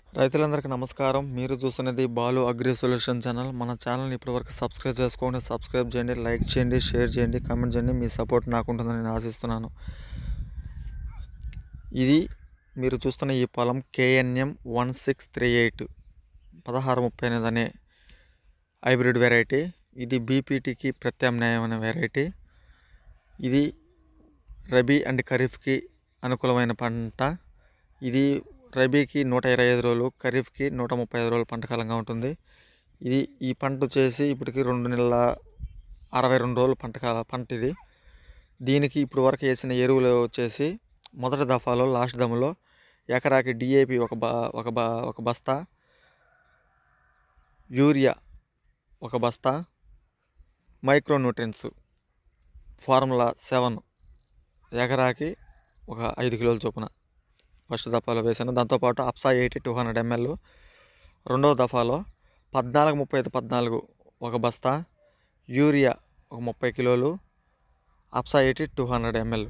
రైతులందరికీ నమస్కారం మీరు చూస్తున్నది బాలు అగ్రి సొల్యూషన్ ఛానల్ మన ఛానల్ని ఇప్పటివరకు సబ్స్క్రైబ్ చేసుకోండి సబ్స్క్రైబ్ చేయండి లైక్ చేయండి షేర్ చేయండి కామెంట్ చేయండి మీ సపోర్ట్ నాకు ఉంటుందని నేను ఆశిస్తున్నాను ఇది మీరు చూస్తున్న ఈ పొలం KNM one six three eight పదహారు ముప్పై ఎనిమిది అనే హైబ్రిడ్ వెరైటీ ఇది బీపీటీకి ప్రత్యామ్నాయమైన వెరైటీ ఇది రబీ అండ్ ఖరీఫ్కి అనుకూలమైన పంట ఇది రబీకి నూట ఇరవై ఐదు రోజులు ఖరీఫ్కి నూట ముప్పై ఐదు రోజులు పంట కాలంగా ఉంటుంది ఇది ఈ పంట వచ్చేసి ఇప్పటికి రెండు నెలల అరవై రెండు రోజులు పంట కాల పంట ఇది దీనికి ఇప్పుడు వరకు వేసిన ఎరువులు వచ్చేసి మొదటి దఫాలో లాస్ట్ దమ్ములో ఎకరాకి డిఏపి ఒక బా ఒక బా ఒక బస్తా యూరియా ఒక బస్తా మైక్రోన్యూట్రియన్స్ ఫార్ములా సెవెన్ ఎకరాకి ఒక ఐదు కిలోల చొప్పున ఫస్ట్ దఫాలో వేసాను దాంతోపాటు Apsa eighty two hundred ML రెండవ దఫాలో పద్నాలుగు ముప్పై ఐదు పద్నాలుగు ఒక బస్తా యూరియా ఒక ముప్పై కిలోలు Apsa eighty two hundred ML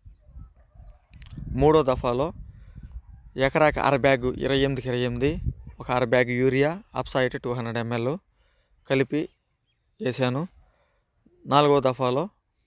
మూడో దఫాలో ఎకరాకి అర బ్యాగు ఇరవై ఎనిమిదికి ఇరవై ఎనిమిది ఒక అర bag urea Apsa eighty two hundred ML కలిపి వేసాను నాలుగో దఫాలో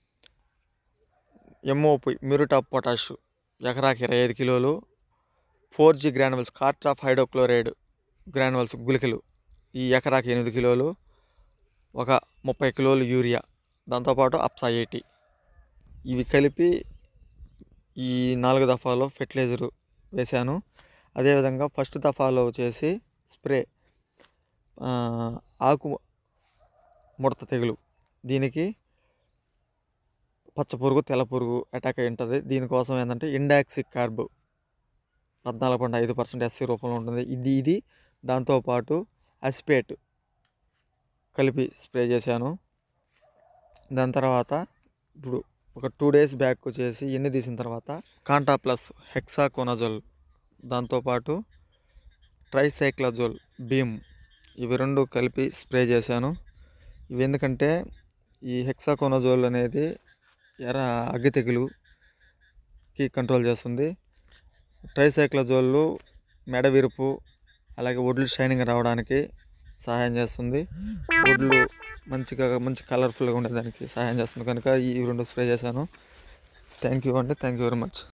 ఎంఓపి మ్యూరిటాప్ పొటాష్ ఎకరాకి ఇరవై ఐదు కిలోలు four G granules Cartap hydrochloride granules గుళికలు ఈ ఎకరాకి ఎనిమిది కిలోలు ఒక ముప్పై కిలోలు యూరియా దాంతోపాటు అప్సా ఎయిటీ ఇవి కలిపి ఈ నాలుగు దఫాలో ఫెర్టిలైజరు వేశాను అదేవిధంగా ఫస్ట్ దఫాలో వచ్చేసి స్ప్రే ఆ, ఆకు ముడత తెగులు దీనికి పచ్చ పురుగు తెల్ల పురుగు అటాక్ అయి ఉంటుంది దీనికోసం ఏంటంటే ఇండాక్సిక్ కార్బ్ పద్నాలుగు పాయింట్ ఐదు పర్సెంట్ ఎస్సీ రూపంలో ఉంటుంది ఇది ఇది దాంతోపాటు అసిపేట్ కలిపి స్ప్రే చేశాను దాని తర్వాత ఇప్పుడు ఒక టూ డేస్ బ్యాక్ వచ్చేసి ఎన్ని తీసిన తర్వాత కాంటా ప్లస్ హెక్సాకోనజోల్ దాంతోపాటు ట్రైసైక్లజోల్ బీమ్ ఇవి రెండు కలిపి స్ప్రే చేశాను ఇవి ఎందుకంటే ఈ హెక్సాకోనజోల్ అనేది ఎర్ర అగ్గి తెగులుకి కంట్రోల్ చేస్తుంది ట్రైసైక్లజోళ్ళు మెడ విరుపు అలాగే ఒడ్లు షైనింగ్ రావడానికి సహాయం చేస్తుంది ఒడ్లు మంచిగా మంచి కలర్ఫుల్గా ఉండేదానికి సహాయం చేస్తుంది కనుక ఈ రెండు స్ప్రే చేశాను థ్యాంక్ యూ అండి థ్యాంక్ యూ వెరీ మచ్